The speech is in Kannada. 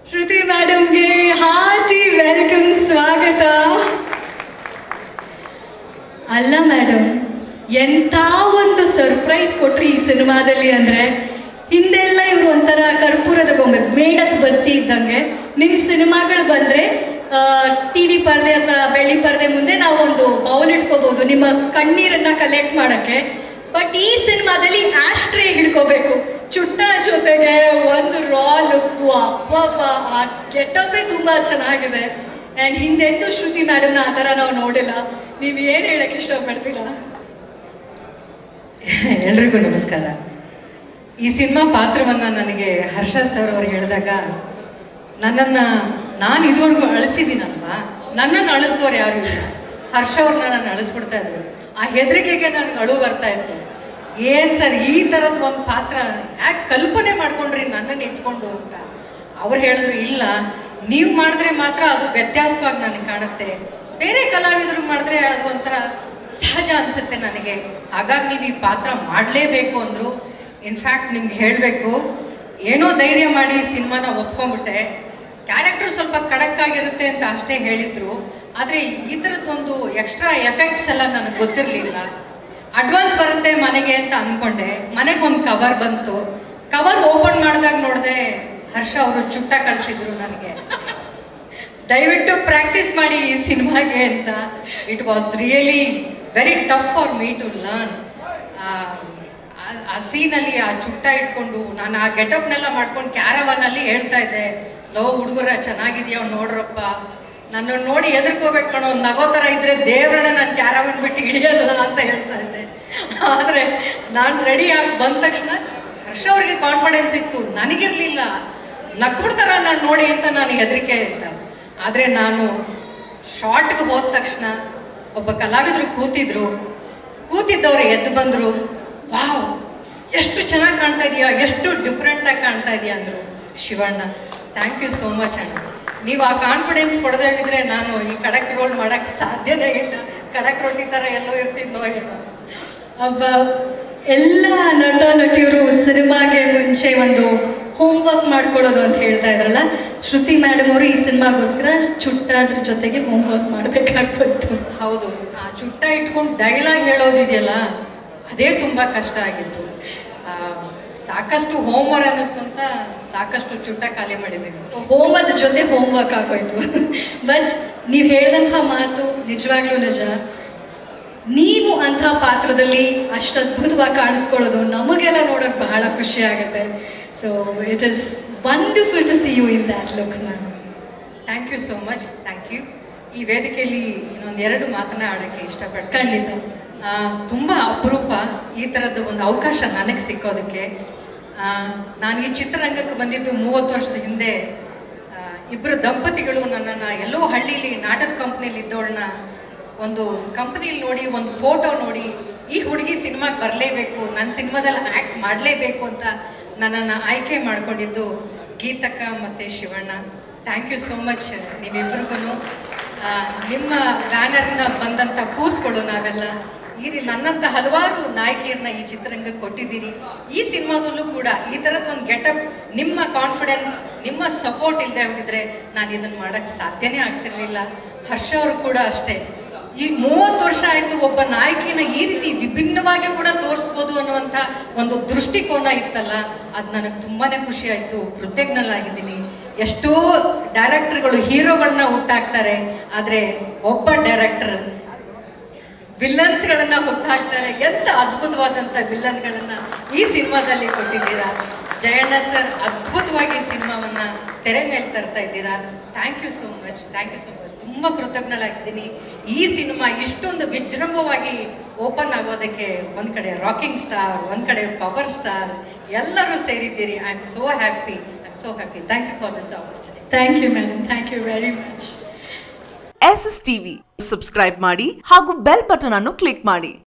ಶ್ರುತಿ ಮೇಡಮ್ಗೆ ಹಾರ್ಟಿ ವೆಲ್ಕಮ್ ಸ್ವಾಗತ ಅಲ್ಲ ಮೇಡಮ್ ಎಂಥ ಒಂದು ಸರ್ಪ್ರೈಸ್ ಕೊಟ್ರಿ ಈ ಸಿನಿಮಾದಲ್ಲಿ ಅಂದ್ರೆ ಹಿಂದೆಲ್ಲ ಇವರು ಒಂಥರ ಕರ್ಪೂರದ ಗೊಂಬೆ ಮೇಣದ ಬತ್ತಿ ಇದ್ದಂಗೆ ನಿಮ್ಮ ಸಿನಿಮಾಗಳು ಬಂದ್ರೆ ಟಿ ವಿ ಪರದೆ ಅಥವಾ ಬೆಳ್ಳಿ ಪರದೆ ಮುಂದೆ ನಾವು ಒಂದು ಬೌಲ್ ಇಟ್ಕೋಬಹುದು ನಿಮ್ಮ ಕಣ್ಣೀರನ್ನ ಕಲೆಕ್ಟ್ ಮಾಡಕ್ಕೆ ಬಟ್ ಈ ಸಿನಿಮಾದಲ್ಲಿ ಆಸ್ಟ್ರೇ ಹಿಡ್ಕೋಬೇಕು ಚುಟ್ಟ ಜೊತೆಗೆ ಒಂದು ರಾ ಲುಕ್ ಅಪ್ಪಪ್ಪ ಆ ಗೆಟಪ್ಪೇ ತುಂಬಾ ಚೆನ್ನಾಗಿದೆ ಆ್ಯಂಡ್ ಹಿಂದೆಂದೂ ಶ್ರುತಿ ಮೇಡಮ್ನ ಆ ಥರ ನಾವು ನೋಡಿಲ್ಲ ನೀವು ಏನು ಹೇಳಕ್ಕೆ ಇಷ್ಟಪಡ್ತೀರಾ ಎಲ್ರಿಗೂ ನಮಸ್ಕಾರ ಈ ಸಿನಿಮಾ ಪಾತ್ರವನ್ನು ನನಗೆ ಹರ್ಷ ಸರ್ ಅವ್ರು ಹೇಳಿದಾಗ ನನ್ನನ್ನು ನಾನು ಇದುವರೆಗೂ ಅಳಿಸಿದ್ದೀನಲ್ವಾ ನನ್ನನ್ನು ಅಳಿಸ್ದವ್ರು ಯಾರು ಇಲ್ಲ ಹರ್ಷ ಅವ್ರನ್ನ ನಾನು ಅಳಿಸ್ಬಿಡ್ತಾ ಇದ್ರು ಆ ಹೆದರಿಕೆಗೆ ನನಗೆ ಅಳು ಬರ್ತಾ ಇತ್ತು ಏನು ಸರ್ ಈ ಥರದ್ದು ಒಂದು ಪಾತ್ರ ಯಾಕೆ ಕಲ್ಪನೆ ಮಾಡ್ಕೊಂಡ್ರಿ ನನ್ನನ್ನು ಇಟ್ಕೊಂಡು ಅಂತ ಅವ್ರು ಹೇಳಿದ್ರು ಇಲ್ಲ ನೀವು ಮಾಡಿದ್ರೆ ಮಾತ್ರ ಅದು ವ್ಯತ್ಯಾಸವಾಗಿ ನನಗೆ ಕಾಣುತ್ತೆ ಬೇರೆ ಕಲಾವಿದರು ಮಾಡಿದ್ರೆ ಅದು ಒಂಥರ ಸಹಜ ಅನ್ಸುತ್ತೆ ನನಗೆ ಹಾಗಾಗಿ ನೀವು ಈ ಪಾತ್ರ ಮಾಡಲೇಬೇಕು ಅಂದರು ಇನ್ಫ್ಯಾಕ್ಟ್ ನಿಮ್ಗೆ ಹೇಳಬೇಕು ಏನೋ ಧೈರ್ಯ ಮಾಡಿ ಸಿನಿಮಾನ ಒಪ್ಕೊಂಡ್ಬಿಟ್ಟೆ ಕ್ಯಾರೆಕ್ಟರ್ ಸ್ವಲ್ಪ ಖಡಕ್ ಆಗಿರುತ್ತೆ ಅಂತ ಅಷ್ಟೇ ಹೇಳಿದ್ರು ಆದರೆ ಈ ಥರದ್ದೊಂದು ಎಕ್ಸ್ಟ್ರಾ ಎಫೆಕ್ಟ್ಸ್ ಎಲ್ಲ ನನಗೆ ಗೊತ್ತಿರಲಿಲ್ಲ ಅಡ್ವಾನ್ಸ್ ಬರುತ್ತೆ ಮನೆಗೆ ಅಂತ ಅಂದ್ಕೊಂಡೆ ಮನೆಗೆ ಒಂದು ಕವರ್ ಬಂತು ಕವರ್ ಓಪನ್ ಮಾಡಿದಾಗ ನೋಡಿದೆ ಹರ್ಷ ಅವರು ಚುಟ್ಟ ಕಳಿಸಿದ್ರು ನನಗೆ ದಯವಿಟ್ಟು ಪ್ರಾಕ್ಟೀಸ್ ಮಾಡಿ ಈ ಸಿನಿಮಾಗೆ ಅಂತ it was really very tough for me to learn ಆ ಸೀನಲ್ಲಿ ಆ ಚುಟ್ಟ ಇಟ್ಕೊಂಡು ನಾನು ಆ ಗೆಟಪ್ನೆಲ್ಲ ಮಾಡ್ಕೊಂಡು ಕ್ಯಾರವನಲ್ಲಿ ಹೇಳ್ತಾ ಇದ್ದೆ ಲೋ ಹುಡುಗರ ಚೆನ್ನಾಗಿದ್ಯಾ ನೋಡ್ರಪ್ಪ ನನ್ನನ್ನು ನೋಡಿ ಎದುರ್ಕೋಬೇಕು ಕಣೋ ಒಂದು ನಗೋ ಥರ ಇದ್ರೆ ದೇವ್ರನ್ನ ನಾನು ಕ್ಯಾರವನ್ ಬಿಟ್ಟು ಹಿಡಿಯಲ್ಲ ಅಂತ ಹೇಳ್ತಾ ಇದ್ದೆ ಆದರೆ ನಾನು ರೆಡಿ ಆಗಿ ಬಂದ ತಕ್ಷಣ ಹರ್ಷ ಅವ್ರಿಗೆ ಕಾನ್ಫಿಡೆನ್ಸ್ ಇತ್ತು ನನಗಿರಲಿಲ್ಲ ನಕ್ಬಿಡ್ತಾರ ನಾನು ನೋಡಿ ಅಂತ ನಾನು ಹೆದರಿಕೆ ಇದ್ದ ಆದರೆ ನಾನು ಶಾರ್ಟ್ಗೆ ಹೋದ ತಕ್ಷಣ ಒಬ್ಬ ಕಲಾವಿದರು ಕೂತಿದ್ರು ಕೂತಿದ್ದವ್ರು ಎದ್ದು ಬಂದರು ವಾವ್ ಎಷ್ಟು ಚೆನ್ನಾಗಿ ಕಾಣ್ತಾ ಇದೆಯಾ ಎಷ್ಟು ಡಿಫ್ರೆಂಟಾಗಿ ಕಾಣ್ತಾ ಇದೆಯಾ ಅಂದರು Shivanna thank you so much ಅಣ್ಣ ನೀವು ಆ ಕಾನ್ಫಿಡೆನ್ಸ್ ಕೊಡದೇ ಇದ್ರೆ ನಾನು ಈ ಕಡಕ್ ರೋಲ್ ಮಾಡೋಕ್ಕೆ ಸಾಧ್ಯನೇ ಇಲ್ಲ ಕಡಕ್ ರೊಟ್ಟಿ ಥರ ಎಲ್ಲೋ ಇರ್ತಿದ್ದೋ ಏನೋ ಒಬ್ಬ ಎಲ್ಲ ನಟ ನಟಿಯರು ಸಿನಿಮಾಗೆ ಮುಂಚೆ ಒಂದು ಹೋಮ್ ವರ್ಕ್ ಮಾಡ್ಕೊಡೋದು ಅಂತ ಹೇಳ್ತಾ ಇದ್ರಲ್ಲ ಶ್ರುತಿ ಮೇಡಮ್ ಅವರು ಈ ಸಿನಿಮಾಗೋಸ್ಕರ ಚುಟ್ಟಾದ್ರ ಜೊತೆಗೆ ಹೋಮ್ ವರ್ಕ್ ಮಾಡಬೇಕಾಗ್ಬತ್ತು ಹೌದು ಆ ಚುಟ್ಟ ಇಟ್ಕೊಂಡು ಡೈಲಾಗ್ ಹೇಳೋದಿದೆಯಲ್ಲ ಅದೇ ತುಂಬ ಕಷ್ಟ ಆಗಿತ್ತು ಆ, ಸಾಕಷ್ಟು ಹೋಮ್ವರ್ಕ್ ಅನ್ನೋದಕ್ಕಿಂತ ಸಾಕಷ್ಟು ಚುಟ್ಟ ಖಾಲಿ ಮಾಡಿದ್ದೀನಿ ಸೊ ಹೋಮದ ಜೊತೆ ಹೋಮ್ ವರ್ಕ್ ಆಗೋಯ್ತು ಬಟ್ ನೀವು ಹೇಳಿದಂಥ ಮಾತು ನಿಜವಾಗ್ಲೂ ನಿಜ ನೀವು ಅಂಥ ಪಾತ್ರದಲ್ಲಿ ಅಷ್ಟು ಅದ್ಭುತವಾಗಿ ಕಾಣಿಸ್ಕೊಳ್ಳೋದು ನಮಗೆಲ್ಲ ನೋಡೋಕೆ ಬಹಳ ಖುಷಿ ಆಗುತ್ತೆ so it is wonderful to see you in that look ma'am thank you so much thank you ಈ ವೇದಿಕೆಯಲ್ಲಿ ಇನ್ನೊಂದು ಎರಡು ಮಾತನಾಡೋಕ್ಕೆ ಇಷ್ಟಪಡ್ತೀನಿ ಖಂಡಿತ ಆ, ತುಂಬ ಅಪರೂಪ ಈ ಥರದ್ದು ಒಂದು ಅವಕಾಶ ನನಗೆ ಸಿಕ್ಕೋದಕ್ಕೆ ಆ, ನಾನು ಈ ಚಿತ್ರರಂಗಕ್ಕೆ ಬಂದಿದ್ದು ಮೂವತ್ತು ವರ್ಷದ ಹಿಂದೆ ಆ, ಇಬ್ಬರು ದಂಪತಿಗಳು ನನ್ನನ್ನು ಎಲ್ಲೋ ಹಳ್ಳಿಲಿ ನಾಟಕ ಕಂಪ್ನಿಲಿ ಇದ್ದವಳನ್ನ ಒಂದು ಕಂಪ್ನಿಲಿ ನೋಡಿ ಒಂದು ಫೋಟೋ ನೋಡಿ ಈ ಹುಡುಗಿ ಸಿನಿಮಾಗೆ ಬರಲೇಬೇಕು ನನ್ನ ಸಿನಿಮಾದಲ್ಲಿ ಆ್ಯಕ್ಟ್ ಮಾಡಲೇಬೇಕು ಅಂತ ನನ್ನನ್ನು ಆಯ್ಕೆ ಮಾಡ್ಕೊಂಡಿದ್ದು ಗೀತಕ್ಕ ಮತ್ತು Shivanna thank you so much ನೀವಿಬ್ಬರಿಗೂ ನಿಮ್ಮ ಬ್ಯಾನರ್ನ ಬಂದಂಥ ಕೂಸ್ಗಳು ನಾವೆಲ್ಲ ಈ ರೀ ನನ್ನಂಥ ಹಲವಾರು ನಾಯಕಿಯರನ್ನ ಈ ಚಿತ್ರರಂಗಕ್ಕೆ ಕೊಟ್ಟಿದ್ದೀರಿ ಈ ಸಿನಿಮಾದಲ್ಲೂ ಕೂಡ ಈ ಥರದ್ದು ಒಂದು ಗೆಟಪ್ ನಿಮ್ಮ ಕಾನ್ಫಿಡೆನ್ಸ್ ನಿಮ್ಮ ಸಪೋರ್ಟ್ ಇಲ್ಲದೆ ಹೋಗಿದ್ರೆ ನಾನು ಇದನ್ನು ಮಾಡೋಕ್ಕೆ ಸಾಧ್ಯನೇ ಆಗ್ತಿರ್ಲಿಲ್ಲ ಹರ್ಷ ಅವರು ಕೂಡ ಅಷ್ಟೇ ಈ ಮೂವತ್ತು ವರ್ಷ ಆಯಿತು ಒಬ್ಬ ನಾಯಕಿನ ಈ ರೀತಿ ವಿಭಿನ್ನವಾಗಿ ಕೂಡ ತೋರಿಸ್ಬೋದು ಅನ್ನುವಂಥ ಒಂದು ದೃಷ್ಟಿಕೋನ ಇತ್ತಲ್ಲ ಅದು ನನಗೆ ತುಂಬಾ ಖುಷಿ ಆಯಿತು ಕೃತಜ್ಞಲಾಗಿದ್ದೀನಿ ಎಷ್ಟೋ ಡೈರೆಕ್ಟರ್ಗಳು ಹೀರೋಗಳನ್ನ ಹುಟ್ಟಾಕ್ತಾರೆ ಆದರೆ ಒಬ್ಬ ಡೈರೆಕ್ಟರ್ ವಿಲ್ಲನ್ಸ್ಗಳನ್ನ ಹುಟ್ಟಾಕ್ತಾರೆ ಎಂತ ಅದ್ಭುತವಾದಂಥ ವಿಲ್ಲನ್ಗಳನ್ನ ಈ ಸಿನಿಮಾದಲ್ಲಿ ಕೊಟ್ಟಿದ್ದೀರಾ ಜಯಣ್ಣ ಸರ್ ಅದ್ಭುತವಾಗಿ ಈ ಸಿನಿಮಾವನ್ನ ತೆರೆ ಮೇಲೆ ತರ್ತಾ ಇದ್ದೀರಾ thank you so much thank you so much ತುಂಬ ಕೃತಜ್ಞಳಾಗಿದ್ದೀನಿ ಈ ಸಿನಿಮಾ ಇಷ್ಟೊಂದು ವಿಜೃಂಭವಾಗಿ ಓಪನ್ ಆಗೋದಕ್ಕೆ ಒಂದು ಕಡೆ ರಾಕಿಂಗ್ ಸ್ಟಾರ್ ಒಂದು ಕಡೆ ಪವರ್ ಸ್ಟಾರ್ ಎಲ್ಲರೂ ಸೇರಿದ್ದೀರಿ I am so happy I am so happy thank you for this opportunity thank you madam thank you very much S S TV subscribe ಮಾಡಿ ಹಾಗೂ ಬೆಲ್ ಬಟನ್ ಅನ್ನು ಕ್ಲಿಕ್ ಮಾಡಿ